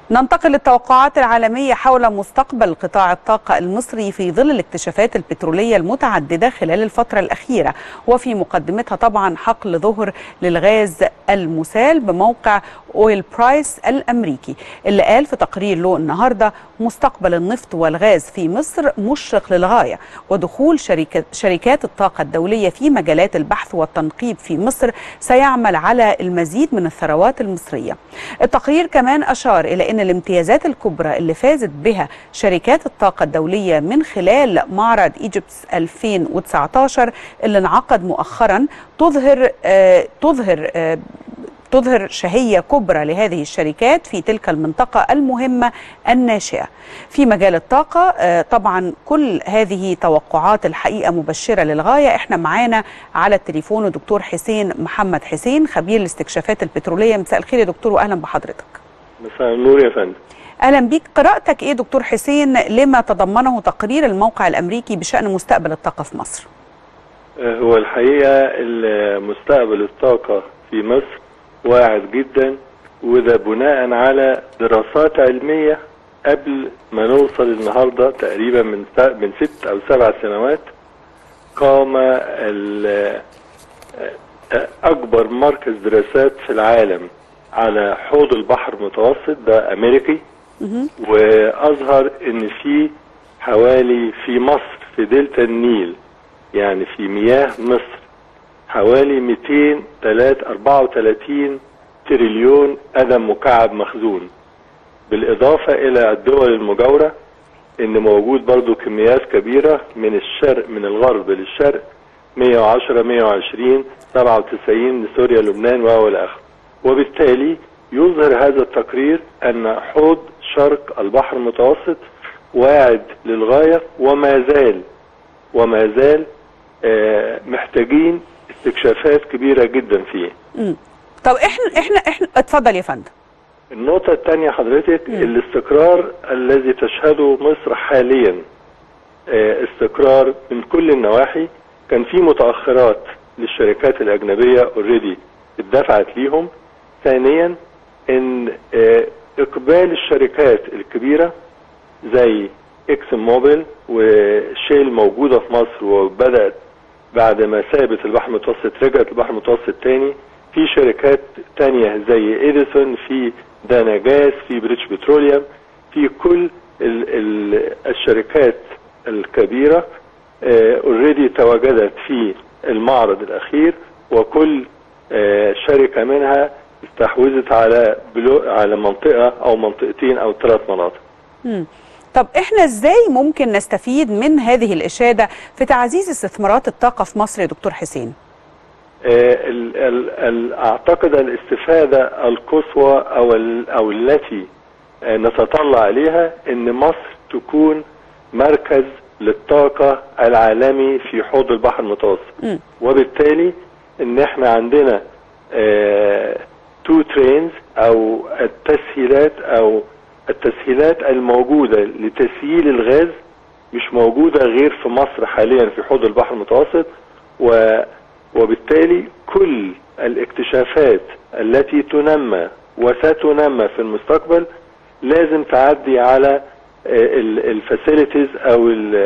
ننتقل للتوقعات العالمية حول مستقبل قطاع الطاقة المصري في ظل الاكتشافات البترولية المتعددة خلال الفترة الأخيرة وفي مقدمتها طبعا حقل ظهر للغاز المسال بموقع اويل برايس الأمريكي اللي قال في تقرير له النهاردة مستقبل النفط والغاز في مصر مشرق للغاية ودخول شركة شركات الطاقة الدولية في مجالات البحث والتنقيب في مصر سيعمل على المزيد من الثروات المصرية التقرير كمان أشار إلى أن الامتيازات الكبرى اللي فازت بها شركات الطاقة الدولية من خلال معرض ايجيبتس 2019 اللي انعقد مؤخرا تظهر آه تظهر آه تظهر شهية كبرى لهذه الشركات في تلك المنطقة المهمة الناشئة في مجال الطاقة طبعا كل هذه توقعات الحقيقة مبشرة للغاية احنا معانا على التليفون الدكتور حسين محمد حسين خبير الاستكشافات البترولية مساء الخير يا دكتور وأهلا بحضرتك مساء النور يا فندم اهلا بيك قراءتك ايه دكتور حسين لما تضمنه تقرير الموقع الامريكي بشان مستقبل الطاقه في مصر هو الحقيقه مستقبل الطاقه في مصر واعد جدا وده بناء على دراسات علميه قبل ما نوصل النهارده تقريبا من من ست او سبع سنوات قام اكبر مركز دراسات في العالم على حوض البحر المتوسط ده امريكي واظهر ان في حوالي في مصر في دلتا النيل يعني في مياه مصر حوالي 234 تريليون قدم مكعب مخزون بالاضافه الى الدول المجاوره ان موجود برضو كميات كبيره من الشرق من الغرب للشرق 110 120 97 لسوريا لبنان والى اخره وبالتالي يظهر هذا التقرير ان حوض شرق البحر المتوسط واعد للغايه وما زال وما زال آه محتاجين استكشافات كبيره جدا فيه. امم طب احنا احنا احنا اتفضل يا فندم. النقطة الثانية حضرتك مم. الاستقرار الذي تشهده مصر حاليا آه استقرار من كل النواحي كان في متأخرات للشركات الأجنبية اوريدي اتدفعت ليهم ثانيا ان اقبال الشركات الكبيره زي اكس موبيل وشيل موجوده في مصر وبدات بعد ما سابت البحر المتوسط رجعت البحر المتوسط تاني في شركات تانية زي اديسون في دانا جاز في بريتش بتروليوم في كل ال ال الشركات الكبيره اوريدي تواجدت في المعرض الاخير وكل آه شركه منها استحوذت على بلو على منطقه او منطقتين او ثلاث مناطق. مم. طب احنا ازاي ممكن نستفيد من هذه الاشاده في تعزيز استثمارات الطاقه في مصر يا دكتور حسين؟ آه ال ال ال اعتقد الاستفاده القصوى او او التي آه نتطلع عليها ان مصر تكون مركز للطاقه العالمي في حوض البحر المتوسط. م. وبالتالي ان احنا عندنا آه تو ترينز او التسهيلات او التسهيلات الموجوده لتسييل الغاز مش موجوده غير في مصر حاليا في حوض البحر المتوسط و وبالتالي كل الاكتشافات التي تنمى وستنمى في المستقبل لازم تعدي على الفاسيلتيز او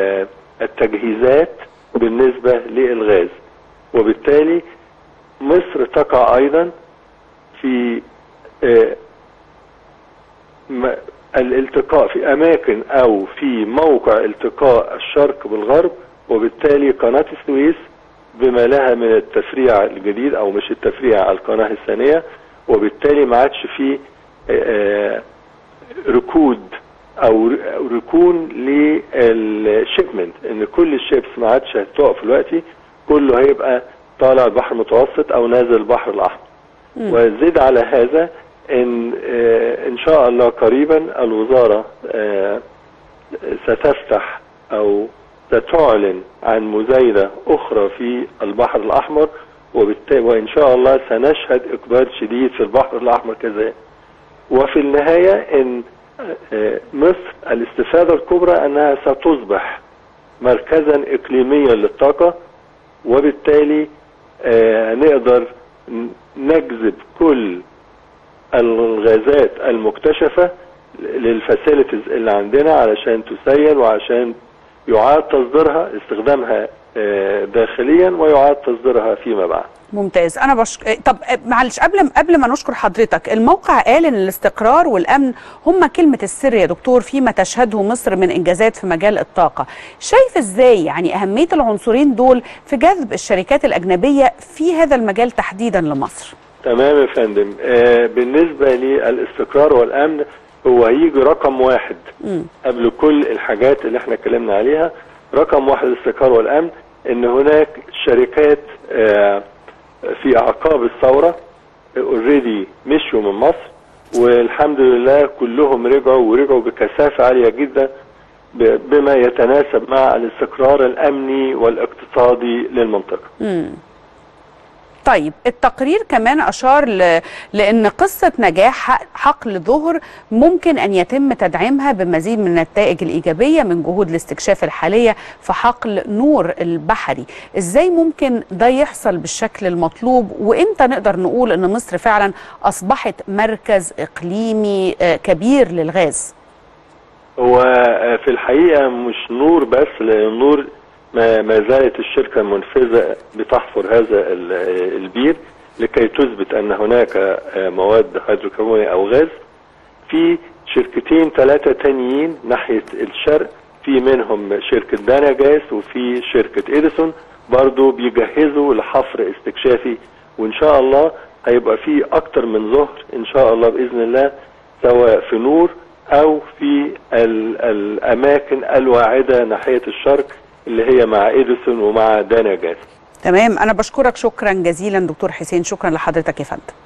التجهيزات بالنسبه للغاز وبالتالي مصر تقع ايضا في الالتقاء في اماكن او في موقع التقاء الشرق بالغرب وبالتالي قناة السويس بما لها من التفريع الجديد او مش التفريع القناة الثانية وبالتالي ما عادش في ركود او ركون للشيبمنت ان كل الشيبس ما عادش هتقف دلوقتي كله هيبقى طالع البحر المتوسط او نازل البحر الاحمر وزد على هذا ان آه ان شاء الله قريبا الوزاره آه ستفتح او ستعلن عن مزايده اخرى في البحر الاحمر وبالتالي وان شاء الله سنشهد اقبال شديد في البحر الاحمر كذلك وفي النهايه ان آه مصر الاستفاده الكبرى انها ستصبح مركزا اقليميا للطاقه وبالتالي نقدر نجذب كل الغازات المكتشفة للفاسيلتيز اللي عندنا علشان تسيل وعشان يعاد تصديرها استخدامها آه، داخليا ويعاد تصديرها فيما بعد ممتاز انا بشك... طب معلش قبل قبل ما نشكر حضرتك الموقع قال ان الاستقرار والامن هم كلمه السر يا دكتور فيما تشهده مصر من انجازات في مجال الطاقه شايف ازاي يعني اهميه العنصرين دول في جذب الشركات الاجنبيه في هذا المجال تحديدا لمصر تمام يا فندم آه بالنسبه للاستقرار والامن هو هيجي رقم واحد مم. قبل كل الحاجات اللي احنا اتكلمنا عليها رقم واحد الاستقرار والامن ان هناك شركات آه في اعقاب الثوره اوريدي مشوا من مصر والحمد لله كلهم رجعوا ورجعوا بكثافه عاليه جدا ب- بما يتناسب مع الاستقرار الامني والاقتصادي للمنطقه. مم. طيب التقرير كمان أشار ل... لأن قصة نجاح حق- حقل ظهر ممكن أن يتم تدعيمها بمزيد من النتائج الإيجابية من جهود الاستكشاف الحالية في حقل نور البحري إزاي ممكن ده يحصل بالشكل المطلوب وإمتى نقدر نقول أن مصر فعلا أصبحت مركز إقليمي آه، كبير للغاز هو آه، في الحقيقه مش نور بس لان نور ما ما زالت الشركه المنفذه بتحفر هذا ال- آه، البير لكي تثبت ان هناك آه، مواد هيدروكربونيه او غاز في شركتين ثلاثه تانيين ناحيه الشرق في منهم شركه دانا جاز وفي شركه اديسون برضو بيجهزوا لحفر استكشافي وان شاء الله هيبقى في اكتر من ظهر ان شاء الله باذن الله سواء في نور او في ال- الاماكن الواعده ناحيه الشرق اللي هي مع اديسون ومع دانا جاز تمام أنا بشكرك شكرا جزيلا دكتور حسين شكرا لحضرتك يا فندم